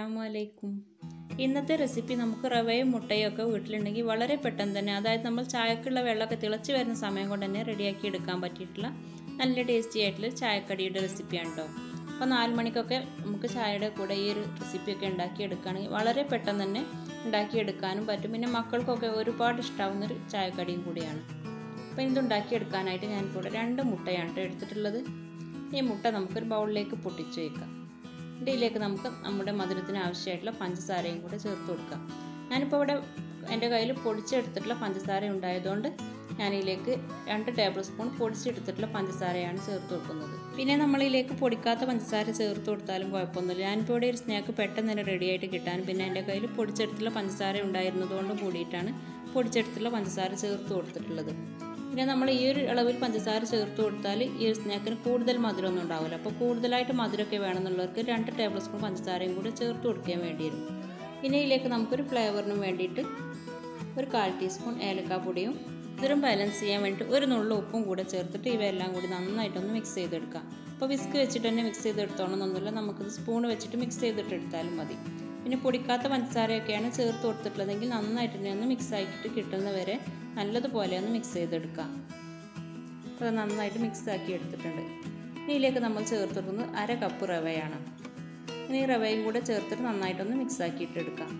അസ്സലാമു അലൈക്കും ഇന്നത്തെ റെസിപ്പി നമുക്ക് റവയും മുട്ടയും ഒക്കെ വീട്ടിലുണ്ടെങ്കിൽ വളരെ പെട്ടെന്ന് തന്നെ അതായത് നമ്മൾ ചായക്കുള്ള വെള്ളമൊക്കെ തിളച്ച് വരുന്ന സമയം കൊണ്ട് തന്നെ റെഡിയാക്കി എടുക്കാൻ പറ്റിയിട്ടുള്ള നല്ല ടേസ്റ്റി ആയിട്ടുള്ള ചായക്കടിയുടെ റെസിപ്പിയാണ് കേട്ടോ അപ്പോൾ നാല് മണിക്കൊക്കെ നമുക്ക് ചായയുടെ കൂടെ ഈ ഒരു റെസിപ്പിയൊക്കെ ഉണ്ടാക്കി എടുക്കുകയാണെങ്കിൽ വളരെ പെട്ടെന്ന് തന്നെ ഉണ്ടാക്കിയെടുക്കാനും പറ്റും പിന്നെ മക്കൾക്കൊക്കെ ഒരുപാട് ഇഷ്ടാവുന്നൊരു ചായക്കടിയും കൂടിയാണ് അപ്പോൾ ഇത് ഉണ്ടാക്കിയെടുക്കാനായിട്ട് ഞാനിപ്പോൾ ഇവിടെ രണ്ട് മുട്ടയാണ് കേട്ടോ എടുത്തിട്ടുള്ളത് ഈ മുട്ട നമുക്കൊരു ബൗളിലേക്ക് പൊട്ടിച്ച് വയ്ക്കാം ഇതിലേക്ക് നമുക്ക് നമ്മുടെ മധുരത്തിന് ആവശ്യമായിട്ടുള്ള പഞ്ചസാരയും കൂടെ ചേർത്ത് കൊടുക്കാം ഞാനിപ്പോൾ ഇവിടെ എൻ്റെ കയ്യിൽ പൊടിച്ചെടുത്തിട്ടുള്ള പഞ്ചസാര ഉണ്ടായതുകൊണ്ട് ഞാനിതിലേക്ക് രണ്ട് ടേബിൾ സ്പൂൺ പൊടിച്ചെടുത്തിട്ടുള്ള പഞ്ചസാരയാണ് ചേർത്ത് കൊടുക്കുന്നത് പിന്നെ നമ്മളിതിലേക്ക് പൊടിക്കാത്ത പഞ്ചസാര ചേർത്ത് കൊടുത്താലും കുഴപ്പമൊന്നുമില്ല ഞാനിപ്പോൾ ഇവിടെ ഒരു സ്നാക്ക് പെട്ടെന്ന് തന്നെ റെഡി ആയിട്ട് കിട്ടാൻ പിന്നെ എൻ്റെ കയ്യിൽ പൊടിച്ചെടുത്തുള്ള പഞ്ചസാര ഉണ്ടായിരുന്നതുകൊണ്ട് കൂടിയിട്ടാണ് പൊടിച്ചെടുത്തുള്ള പഞ്ചസാര ചേർത്ത് കൊടുത്തിട്ടുള്ളത് പിന്നെ നമ്മൾ ഈ ഒരു അളവിൽ പഞ്ചസാര ചേർത്ത് കൊടുത്താൽ ഈ ഒരു സ്നാക്കിന് കൂടുതൽ മധുരമൊന്നും ഉണ്ടാവില്ല അപ്പോൾ കൂടുതലായിട്ട് മധുരമൊക്കെ വേണമെന്നുള്ളവർക്ക് രണ്ട് ടേബിൾ സ്പൂൺ പഞ്ചസാരയും കൂടി ചേർത്ത് കൊടുക്കാൻ വേണ്ടി വരും പിന്നെ ഇതിലേക്ക് നമുക്കൊരു ഫ്ലേവറിനും വേണ്ടിയിട്ട് ഒരു കാൽ ടീസ്പൂൺ ഏലക്കാപ്പൊടിയും ഇതൊരു ബാലൻസ് ചെയ്യാൻ വേണ്ടിയിട്ട് ഒരു നുള്ള ഉപ്പും കൂടെ ചേർത്തിട്ട് ഇവയെല്ലാം കൂടി നന്നായിട്ടൊന്ന് മിക്സ് ചെയ്തെടുക്കാം അപ്പോൾ വിസ്ക് വെച്ചിട്ട് തന്നെ മിക്സ് ചെയ്തെടുത്തോണമെന്നൊന്നുമില്ല നമുക്കത് സ്പൂൺ വെച്ചിട്ട് മിക്സ് ചെയ്തിട്ട് എടുത്താലും മതി പിന്നെ പൊടിക്കാത്ത പഞ്ചസാരയൊക്കെയാണ് ചേർത്ത് കൊടുത്തിട്ടുള്ളതെങ്കിൽ നന്നായിട്ട് തന്നെ ഒന്ന് മിക്സ് ആക്കിയിട്ട് കിട്ടുന്നവരെ നല്ലതുപോലെ ഒന്ന് മിക്സ് ചെയ്തെടുക്കാം അപ്പോൾ അത് നന്നായിട്ട് മിക്സ് ആക്കി എടുത്തിട്ടുണ്ട് ഇതിലേക്ക് നമ്മൾ ചേർത്ത് കൊടുക്കുന്നത് അര കപ്പ് റവയാണ് ഇനി ഈ റവയും കൂടെ ചേർത്തിട്ട് നന്നായിട്ടൊന്ന് മിക്സ് ആക്കിയിട്ട് എടുക്കാം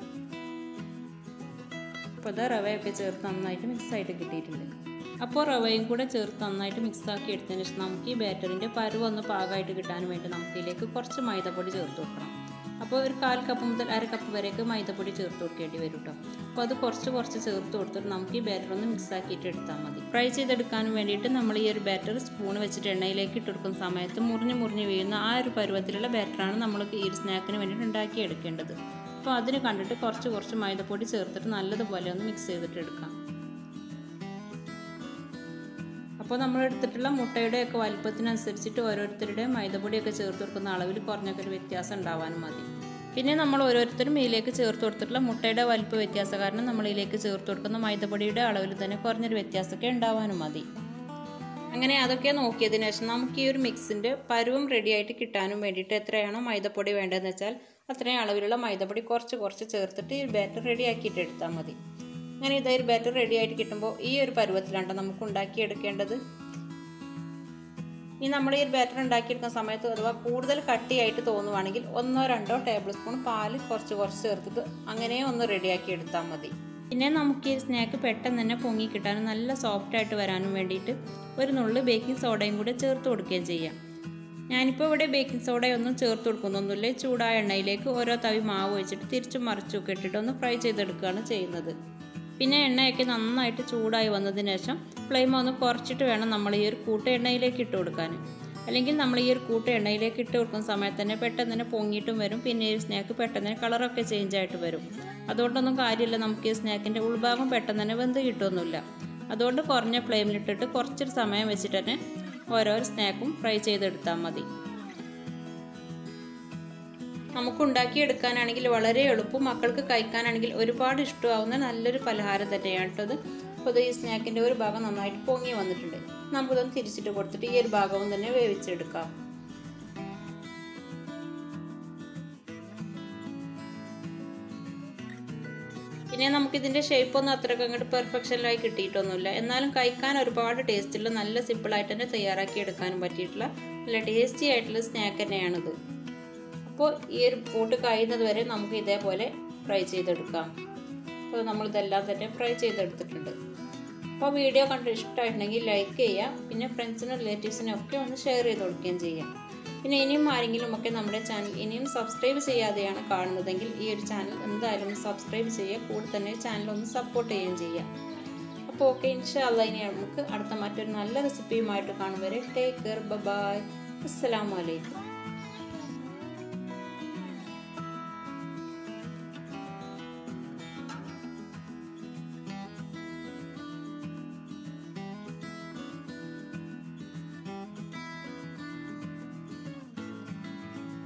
അപ്പോൾ അത് റവയൊക്കെ ചേർത്ത് നന്നായിട്ട് മിക്സ് ആയിട്ട് കിട്ടിയിട്ടുണ്ട് അപ്പോൾ റവയും കൂടെ ചേർത്ത് നന്നായിട്ട് മിക്സ് ആക്കി എടുത്തതിന് ശേഷം നമുക്ക് ഈ ബാറ്ററിൻ്റെ പരുവ് ഒന്ന് പാകമായിട്ട് കിട്ടാൻ വേണ്ടി നമുക്ക് ഇതിലേക്ക് കുറച്ച് മൈദപ്പൊടി ചേർത്ത് കൊടുക്കണം അപ്പോൾ ഒരു കാൽ കപ്പ് മുതൽ അര കപ്പ് വരെയൊക്കെ മൈദപ്പൊടി ചേർത്ത് കൊടുക്കേണ്ടി വരും കേട്ടോ അപ്പോൾ അത് കുറച്ച് കുറച്ച് ചേർത്ത് കൊടുത്തിട്ട് നമുക്ക് ഈ ബാറ്റർ ഒന്ന് മിക്സ് ആക്കിയിട്ട് എടുത്താൽ മതി ഫ്രൈ ചെയ്തെടുക്കാൻ വേണ്ടിയിട്ട് നമ്മൾ ഈ ഒരു ബാറ്റർ സ്പൂൺ വെച്ചിട്ട് എണ്ണയിലേക്ക് ഇട്ട് കൊടുക്കുന്ന സമയത്ത് മുറിഞ്ഞ് മുറിഞ്ഞ് വീഴുന്ന ആ ഒരു പരുവത്തിലുള്ള ബാറ്ററാണ് നമ്മൾ ഈ ഒരു സ്നാക്കിന് വേണ്ടിയിട്ട് ഉണ്ടാക്കി എടുക്കേണ്ടത് അപ്പോൾ അതിന് കണ്ടിട്ട് കുറച്ച് കുറച്ച് മൈദപ്പൊടി ചേർത്തിട്ട് നല്ലതുപോലെ ഒന്ന് മിക്സ് ചെയ്തിട്ട് എടുക്കാം അപ്പോൾ നമ്മൾ എടുത്തിട്ടുള്ള മുട്ടയുടെയൊക്കെ വലിപ്പത്തിനനുസരിച്ചിട്ട് ഓരോരുത്തരുടെയും മൈദപ്പൊടിയൊക്കെ ചേർത്ത് കൊടുക്കുന്ന അളവിൽ കുറഞ്ഞൊക്കെ ഒരു വ്യത്യാസം ഉണ്ടാവാനും മതി പിന്നെ നമ്മൾ ഓരോരുത്തരും ഇതിലേക്ക് ചേർത്ത് കൊടുത്തിട്ടുള്ള മുട്ടയുടെ വലിപ്പ വ്യത്യാസം കാരണം നമ്മൾ ഇതിലേക്ക് ചേർത്ത് കൊടുക്കുന്ന മൈദപ്പൊടിയുടെ അളവിൽ തന്നെ കുറഞ്ഞൊരു വ്യത്യാസമൊക്കെ ഉണ്ടാവാനും മതി അങ്ങനെ അതൊക്കെ നോക്കിയതിന് ശേഷം നമുക്ക് ഈ ഒരു മിക്സിൻ്റെ പരുവം റെഡിയായിട്ട് കിട്ടാനും വേണ്ടിയിട്ട് എത്രയാണോ മൈദപ്പൊടി വേണ്ടതെന്ന് വെച്ചാൽ അത്രയും അളവിലുള്ള മൈദപ്പൊടി കുറച്ച് കുറച്ച് ചേർത്തിട്ട് ഈ ബാറ്റർ റെഡിയാക്കിയിട്ട് എടുത്താൽ മതി അങ്ങനെ ഇതായി ഒരു ബാറ്റർ റെഡി ആയിട്ട് കിട്ടുമ്പോൾ ഈ ഒരു പരുവത്തിലാണ് നമുക്ക് ഉണ്ടാക്കിയെടുക്കേണ്ടത് ഇനി നമ്മൾ ഈ ഒരു ബാറ്റർ ഉണ്ടാക്കിയെടുക്കുന്ന സമയത്ത് അഥവാ കൂടുതൽ കട്ടിയായിട്ട് തോന്നുവാണെങ്കിൽ ഒന്നോ രണ്ടോ ടേബിൾ സ്പൂൺ പാല് കുറച്ച് കുറച്ച് ചേർത്തിട്ട് അങ്ങനെ ഒന്ന് റെഡിയാക്കി എടുത്താൽ മതി പിന്നെ നമുക്ക് ഈ സ്നാക്ക് പെട്ടെന്ന് തന്നെ പൊങ്ങി കിട്ടാനും നല്ല സോഫ്റ്റ് ആയിട്ട് വരാനും വേണ്ടിയിട്ട് ഒരു നുള്ളു ബേക്കിംഗ് സോഡയും കൂടെ ചേർത്ത് കൊടുക്കുകയും ചെയ്യാം ഞാനിപ്പോൾ ഇവിടെ ബേക്കിംഗ് സോഡയൊന്നും ചേർത്ത് കൊടുക്കുന്നൊന്നുമില്ല ചൂടായ എണ്ണയിലേക്ക് ഓരോ തവി മാവ് വെച്ചിട്ട് തിരിച്ചും മറിച്ചുമൊക്കെ ഇട്ടിട്ട് ഒന്ന് ഫ്രൈ ചെയ്തെടുക്കുകയാണ് ചെയ്യുന്നത് പിന്നെ എണ്ണയൊക്കെ നന്നായിട്ട് ചൂടായി വന്നതിന് ശേഷം ഫ്ലെയിം ഒന്ന് കുറച്ചിട്ട് വേണം നമ്മൾ ഈ ഒരു കൂട്ട എണ്ണയിലേക്ക് ഇട്ട് കൊടുക്കാൻ അല്ലെങ്കിൽ നമ്മൾ ഈ ഒരു കൂട്ട എണ്ണയിലേക്ക് ഇട്ട് കൊടുക്കുന്ന സമയത്ത് തന്നെ പെട്ടെന്ന് തന്നെ പൊങ്ങിയിട്ടും വരും പിന്നെ ഈ സ്നാക്ക് പെട്ടെന്ന് തന്നെ കളറൊക്കെ ചേഞ്ച് ആയിട്ട് വരും അതുകൊണ്ടൊന്നും കാര്യമില്ല നമുക്ക് ഈ സ്നാക്കിൻ്റെ ഉൾഭാഗം പെട്ടെന്ന് തന്നെ വെന്ത് കിട്ടുമൊന്നുമില്ല അതുകൊണ്ട് കുറഞ്ഞ ഫ്ലെയിമിലിട്ടിട്ട് കുറച്ചൊരു സമയം വെച്ചിട്ട് തന്നെ ഓരോ സ്നാക്കും ഫ്രൈ ചെയ്തെടുത്താൽ മതി നമുക്ക് ഉണ്ടാക്കിയെടുക്കാനാണെങ്കിൽ വളരെ എളുപ്പം മക്കൾക്ക് കഴിക്കാനാണെങ്കിൽ ഒരുപാട് ഇഷ്ടമാവുന്ന നല്ലൊരു പലഹാരം തന്നെയാണ് കേട്ടത് അപ്പോൾ ഈ സ്നാക്കിൻ്റെ ഒരു ഭാഗം നന്നായിട്ട് പൊങ്ങി വന്നിട്ടുണ്ട് നമുക്കിതൊന്ന് തിരിച്ചിട്ട് കൊടുത്തിട്ട് ഈ ഒരു ഭാഗവും തന്നെ വേവിച്ചെടുക്കാം പിന്നെ നമുക്കിതിൻ്റെ ഷേപ്പൊന്നും അത്രയ്ക്ക് അങ്ങോട്ട് പെർഫെക്ഷനിലായി കിട്ടിയിട്ടൊന്നുമില്ല എന്നാലും കഴിക്കാൻ ഒരുപാട് ടേസ്റ്റുള്ള നല്ല സിമ്പിളായിട്ട് തന്നെ തയ്യാറാക്കി എടുക്കാനും പറ്റിയിട്ടുള്ള നല്ല ടേസ്റ്റി ആയിട്ടുള്ള സ്നാക്ക് തന്നെയാണിത് അപ്പോൾ ഈ ഒരു കൂട്ട് കഴിയുന്നത് വരെ നമുക്ക് ഇതേപോലെ ഫ്രൈ ചെയ്തെടുക്കാം അപ്പോൾ നമ്മളിതെല്ലാം തന്നെ ഫ്രൈ ചെയ്തെടുത്തിട്ടുണ്ട് അപ്പോൾ വീഡിയോ കണ്ട് ഇഷ്ടമായിട്ടുണ്ടെങ്കിൽ ലൈക്ക് ചെയ്യുക പിന്നെ ഫ്രണ്ട്സിനും റിലേറ്റീവ്സിനും ഒക്കെ ഒന്ന് ഷെയർ ചെയ്ത് കൊടുക്കുകയും ചെയ്യാം പിന്നെ ഇനിയും ആരെങ്കിലും ഒക്കെ നമ്മുടെ ചാനൽ ഇനിയും സബ്സ്ക്രൈബ് ചെയ്യാതെയാണ് കാണുന്നതെങ്കിൽ ഈ ഒരു ചാനൽ എന്തായാലും ഒന്ന് സബ്സ്ക്രൈബ് ചെയ്യുക കൂടെ തന്നെ ചാനൽ ഒന്ന് സപ്പോർട്ട് ചെയ്യുകയും ചെയ്യുക അപ്പോൾ ഓക്കെ ഇൻഷാല്ല ഇനി നമുക്ക് അടുത്ത മറ്റൊരു നല്ല റെസിപ്പിയുമായിട്ട് കാണും വരെ ടേക്ക് കെയർ ബൈ അസ്സലാമലൈക്കും